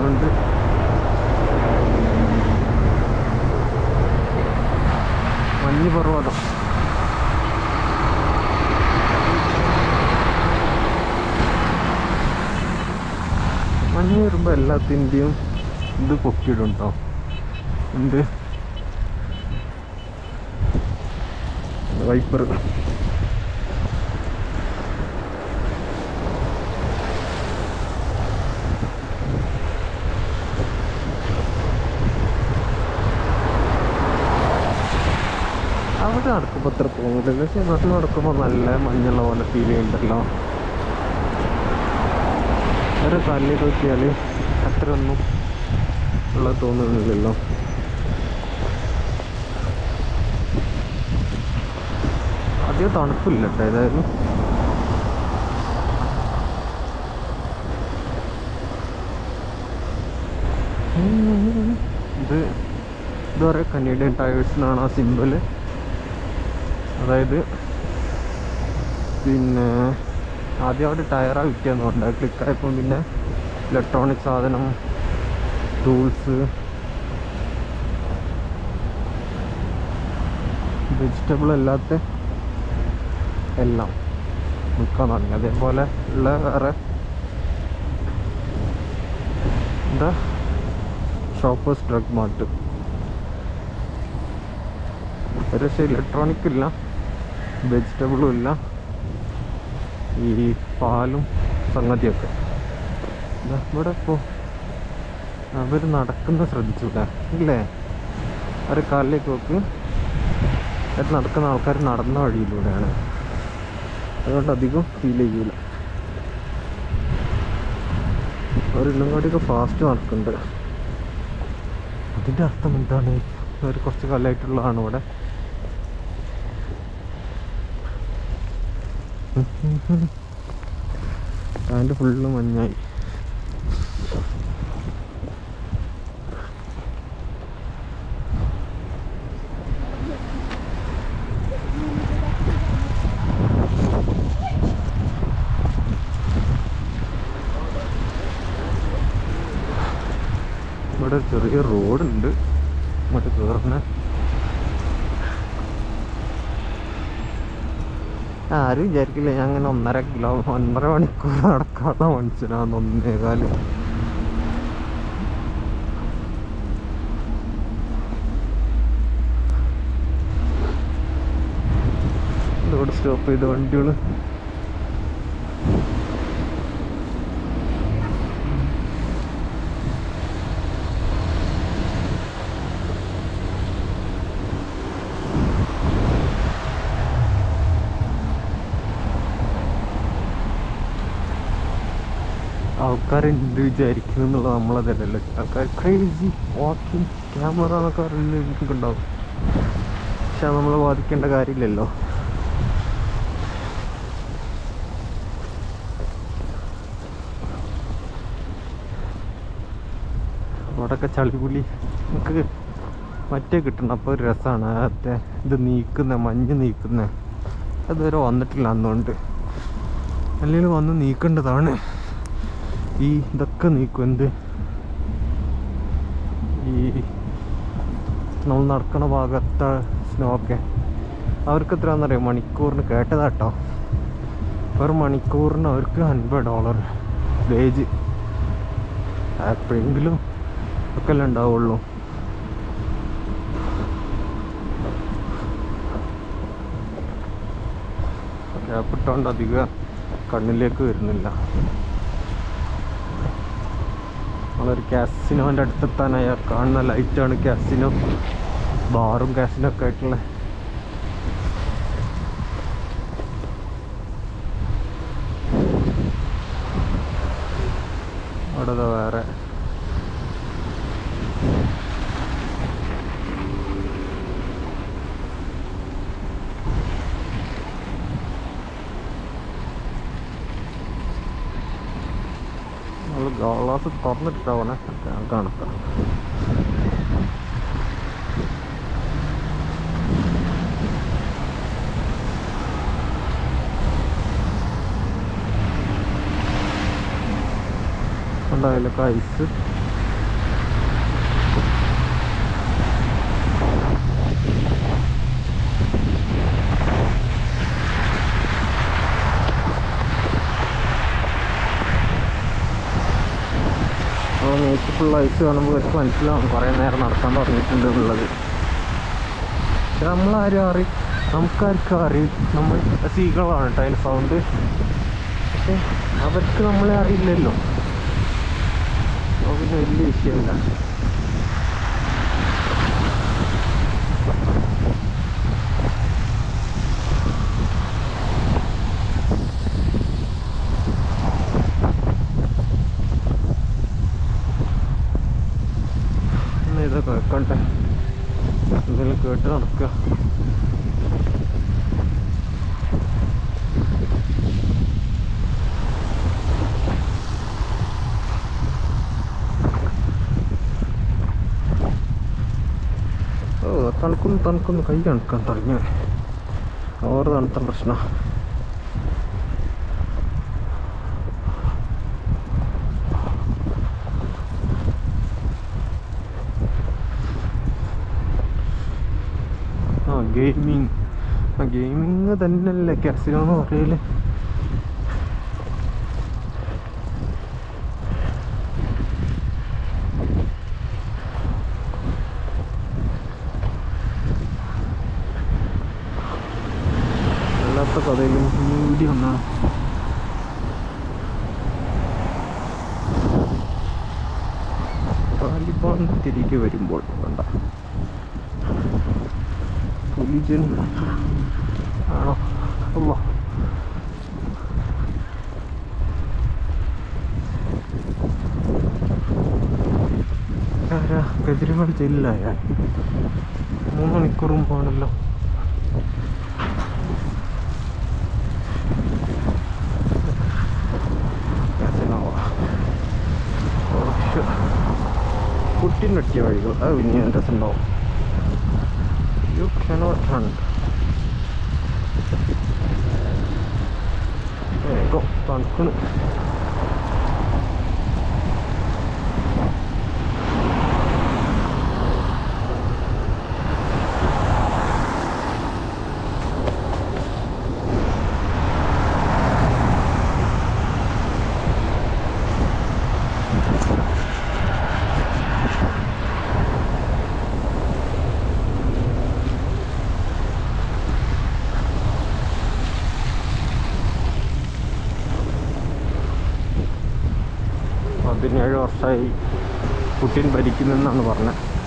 അതുകൊണ്ട് മഞ്ഞ് പർവ്വതം മഞ്ഞ് വരുമ്പോൾ എല്ലാത്തിൻ്റെയും ഇത് പൊക്കിയിടും കേട്ടോ എന്ത് വൈപ്പർ അവിടെ നടക്കുമ്പോൾ അത്ര തോന്നില്ല പക്ഷെ നാട്ടിൽ നടക്കുമ്പോൾ നല്ല മഞ്ഞുള്ള പോലെ ഫീൽ ചെയ്യുന്നുണ്ടല്ലോ വേറെ കാലിലേക്ക് നോക്കിയാൽ അത്രയൊന്നും ഉള്ള തോന്നുന്നില്ലല്ലോ അധികം തണുപ്പില്ല കേട്ടോ ഏതായാലും ഇത് ഇത് പറയാം കനേഡിയൻ ടയേഴ്സിനാണ് ആ സിമ്പിള് അതായത് പിന്നെ ആദ്യം അവിടെ ടയറാ വിൽക്കാന്ന് പറഞ്ഞത് ക്ലിക്കായപ്പോൾ പിന്നെ ഇലക്ട്രോണിക് സാധനം ടൂൾസ് വെജിറ്റബിൾ അല്ലാത്ത എല്ലാം വിൽക്കാൻ തുടങ്ങി അതേപോലെ ഉള്ള വേറെ എന്താ ഷോപ്പേഴ്സ് ഡ്രഗ് മാർട്ട് ഒരു പക്ഷേ ഇലക്ട്രോണിക് ഇല്ല വെജിറ്റബിളും ഇല്ല ഈ പാലും സംഗതിയൊക്കെ ദാ ഇവിടെ ഇപ്പോൾ അവർ നടക്കുന്ന ശ്രദ്ധിച്ചൂടെ ഇല്ലേ അവർ കാലിലേക്ക് നോക്ക് അവർ നടക്കുന്ന ആൾക്കാർ നടന്ന വഴിയിലൂടെയാണ് അതുകൊണ്ട് അധികം ഫീൽ ചെയ്യൂല അവരെല്ലാം കൂടിയൊക്കെ ഫാസ്റ്റ് നടക്കുന്നുണ്ട് അതിൻ്റെ അർത്ഥം എന്താണ് അവർ കുറച്ച് കാലമായിട്ടുള്ളതാണ് ഇവിടെ പാൻറ് ഫുള്ള് മഞ്ഞായി ഇവിടെ ഒരു ചെറിയ റോഡുണ്ട് ഇങ്ങോട്ട് കയറുന്ന ആരും വിചാരിക്കില്ല ഞാൻ അങ്ങനെ ഒന്നര കിലോ ഒന്നര മണിക്കൂർ നടക്കാത്ത മനുഷ്യനാന്ന് ഒന്നേകാല് ഇവിടെ സ്റ്റോപ്പ് ചെയ്ത വണ്ടികള് ആൾക്കാർ എന്ത് വിചാരിക്കും എന്നുള്ളത് നമ്മളതല്ലല്ലോ ആൾക്കാർ ക്രേസി വാക്കിംഗ് ക്യാമറ എന്നൊക്കെ പറയുന്നത് എനിക്കൊക്കെ ഉണ്ടാവും പക്ഷെ അത് നമ്മളെ ബാധിക്കേണ്ട കാര്യമില്ലല്ലോ അവിടെയൊക്കെ ചളിപുളി നമുക്ക് മറ്റേ കിട്ടണം അപ്പോൾ ഒരു രസമാണ് മറ്റേ ഇത് നീക്കുന്ന മഞ്ഞ് നീക്കുന്ന അതുവരെ വന്നിട്ടില്ല അന്നുകൊണ്ട് അല്ലെങ്കിൽ വന്ന് നീക്കേണ്ടതാണ് ഈ ഇതൊക്കെ നീക്കും എന്ത് ഈ നമ്മൾ നടക്കണ ഭാഗത്തെ സ്നോ ഒക്കെ അവർക്ക് എത്രയാണെന്നറിയാം മണിക്കൂറിന് കേട്ടതാട്ടോ ഒരു മണിക്കൂറിന് അവർക്ക് അൻപത് ഡോളർ വേജ് എപ്പോഴെങ്കിലും ഒക്കെ അല്ലേ ഉണ്ടാവുള്ളൂ ക്യാപ്പിട്ടോണ്ട് അധികം കണ്ണിലേക്ക് വരുന്നില്ല നമ്മളൊരു കാസിനോൻ്റെ അടുത്തെത്താനായ കാണുന്ന ലൈറ്റാണ് കാസിനോ ബാറും കാസിനോ ഒക്കെ ആയിട്ടുള്ള അവിടെ ദാ വേറെ നമ്മൾ ഗ്ലാസ് തുറന്നിട്ടാവണേ കാണാം ഉണ്ടാവില്ലൊക്കെ ഐസ് ഫുൾ ഐസ് കാണുമ്പോൾ എനിക്ക് മനസ്സിലാവും കുറേ നേരം നടക്കാൻ തുടങ്ങിയിട്ടുണ്ട് എന്നുള്ളത് പക്ഷെ നമ്മളാരും അറി നമുക്കാർക്കും അറിയും നമ്മൾ സീകളാണ് കേട്ടോ അതിന് സൗണ്ട് പക്ഷെ അവർക്ക് നമ്മളെ അറിയില്ലല്ലോ അപ്പോൾ പിന്നെ വലിയ വിഷയമില്ല എന്നാ ഇതൊക്കെ വെക്കട്ടെ എന്തെങ്കിലും കേട്ട് നടക്കുക ഓ തണുക്കുന്നു തണുക്കുന്നു കൈ തണുക്കാൻ തുടങ്ങി ഓർ തണുത്ത പ്രശ്നം ആ ഗെയിമിങ് ആ ഗെയിമിങ് തന്നെയല്ലേ കാസിനോ എന്ന് പറയല് അല്ലാത്ത കഥയിലും വീഡിയോ ഒന്നാണ് താലിബാൻ തിരികെ വരുമ്പോൾ വേണ്ട പുലിജൻ ആണോ അല്ലോ ആരാ കെജ്രിവാൾ ജയിലിലായ മൂന്ന് മണിക്കൂറും പോകണല്ലോ കുട്ടിനൊട്ടിയ വഴികൾ അത് പിന്നെ രസമുണ്ടാവും യു കനോട്ട് റൺ വേഗം തണുക്കണു പതിനേഴ് വർഷമായി പുടിൻ ഭരിക്കുന്നെന്നാണ് പറഞ്ഞത്